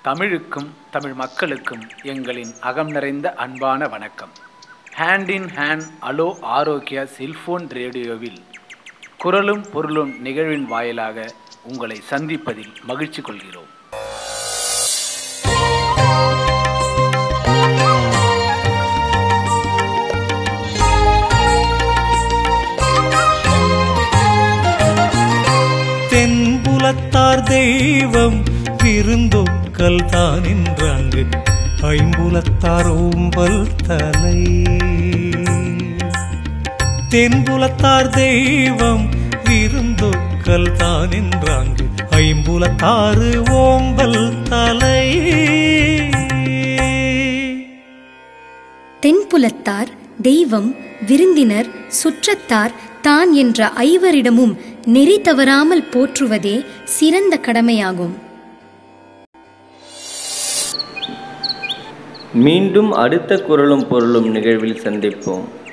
தமிழுக்கும் தமிழ் மக்களுக்கும் எங்களின் அகம் நிறைந்த அன்பான வணக்கம் ஹேண்ட் இன் ஹேண்ட் அலோ ஆரோக்கியா செல்போன் ரேடியோவில் குரலும் பொருளும் நிகழ்வின் வாயிலாக உங்களை சந்திப்பதில் மகிழ்ச்சி கொள்கிறோம் தென்புலத்தார் தெய்வம் விருந்தொக்கல் தான் என்றாங்கு ஐம்புலத்தார் ஓம்பல் தலை தென்புலத்தார் தெய்வம் விருந்தொக்கல் தான் என்றாங்கு ஐம்புலத்தாறு ஓம்பல் தலை தென்புலத்தார் தெய்வம் விருந்தினர் சுற்றத்தார் தான் என்ற ஐவரிடமும் நெறி தவறாமல் போற்றுவதே சிறந்த கடமையாகும் மீண்டும் அடுத்த குரலும் பொருளும் நிகழ்வில் சந்திப்போம்